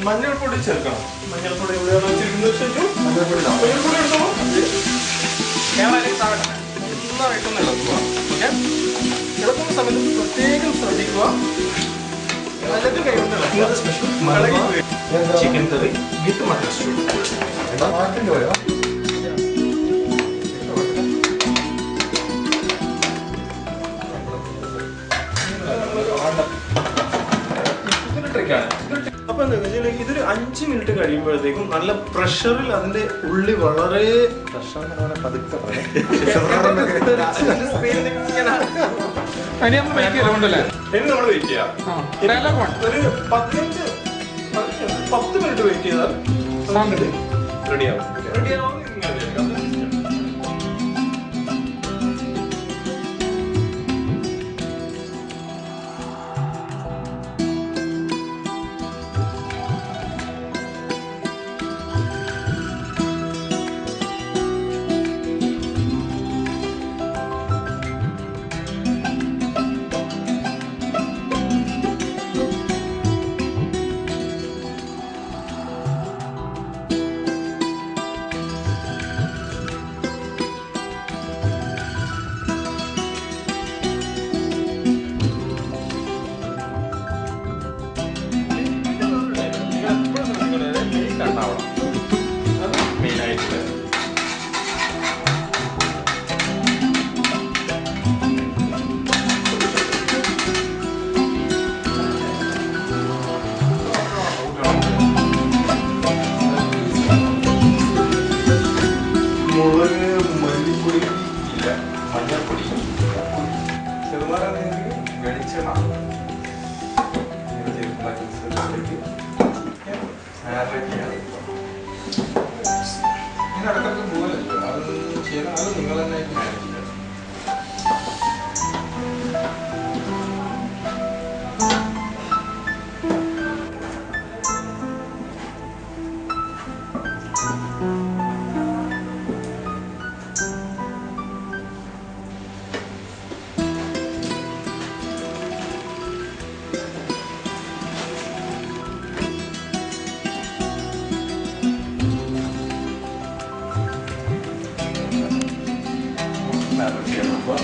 മഞ്ഞൾപ്പൊടി ചേർക്കണം മഞ്ഞൾപ്പൊടി എവിടെയാണ് വെച്ചിരിക്കുന്നത് ശരിക്കും മഞ്ഞൾപ്പൊടി ഇടാം. മഞ്ഞൾപ്പൊടി എടുത്തോ ക്യാമറയിൽ താഴെ നന്നായിട്ടൊന്ന് ഇളക്കുക ഓക്കെ ഇളക്കുന്ന സമയത്ത് പ്രത്യേകം ശ്രദ്ധിക്കുക വലത് കൈകൊണ്ട് ഇളക്കുക ഇളകി പോയി. Chicken curry with mutton stew എന്താ മാറ്റിന്റെ പോയോ ഇതൊരു ട്രിക്കാണ് അപ്പൊ എന്താ വെച്ചാൽ ഇതൊരു അഞ്ച് മിനിറ്റ് കഴിയുമ്പോഴത്തേക്കും നല്ല പ്രഷറിൽ അതിന്റെ ഉള്ളി വളരെ പതുക്കെ പറയാം സ്പീഡിൽ ഇങ്ങനെ അതിന് നമ്മൾ വെയിറ്റ് ചെയ്തുകൊണ്ടല്ലേ ഇനി നമ്മൾ വെയിറ്റ് ചെയ്യാം ആ ഡയലോഗ് വേണം ഒരു പതിനഞ്ച് പതിനഞ്ച്, പത്ത് മിനിറ്റ് വെയിറ്റ് ചെയ്താൽ സാധനം റെഡിയാവും റെഡിയാവും മെയിനായിട്ട് മുളക് മല്ലിപ്പൊടി ഇല്ല മഞ്ഞൾപ്പൊടി ചെറുപാറ വെളിച്ചെണ്ണ ഇങ്ങനെ ചേർക്കുന്ന ഐറ്റംസിലേക്ക് മാരിനേറ്റ് ചെയ്യണം. ഇങ്ങനെ ഇടയ്ക്കിടയ്ക്ക് പോകലല്ലോ അത് ചെയ്യണം അത് നിങ്ങൾ തന്നെ മാനേജ് ചെയ്യണം മാനേജ് ചെയ്യണം അപ്പോൾ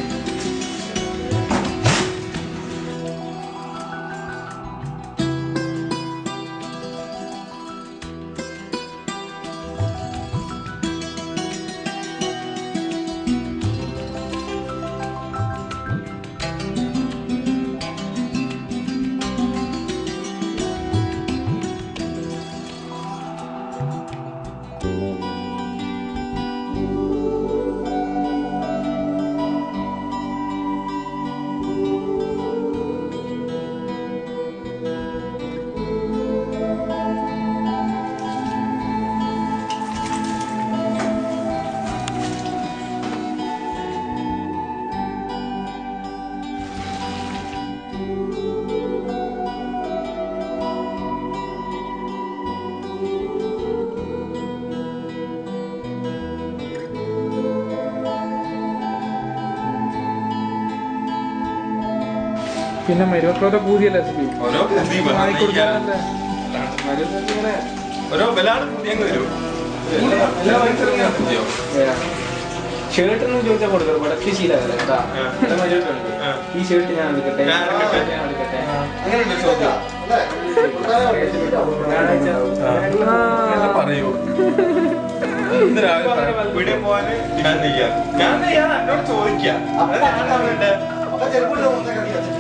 പിന്നെ മരുമക്കളുടെ പൂതിയല്ലേ സുബി ഓരോ ബുദ്ധി പറഞ്ഞു വാങ്ങിക്കൊടുക്കാനല്ലേ മരുമക്കൾ ഇങ്ങനെ ഓരോ ബലാണ് ബുദ്ധി അങ്ങ് വരും എല്ലാ- എല്ലാ മനുഷ്യരും ഇങ്ങനെ ബുദ്ധിയോ ഷർട്ടൊന്നും ചോദിച്ചാൽ കൊടുക്കരുത് വടക്ക് ശീലമല്ല കേട്ടാ ആ. ഇവിടെ മര്യാദയുണ്ട്. ആ. ഈ ഷർട്ട് ഞാൻ എടുക്കട്ടെ ഞാൻ എടുക്കട്ടെ. ഞാൻ എടുക്കട്ടെ അങ്ങനെയുണ്ട് ചോദ്യം ഞായറാഴ്ച അങ്ങനെ പറയൂ ഇന്ന് രാവിലെ വീട്ടിൽ പോവാന് ഞാൻ നെയ്യാ ഞാൻ നെയ്യാന്ന് എന്നോട് ചോദിക്കാം അത് ഞാൻ അവരുടെ അപ്പൊ ചെറുപ്പം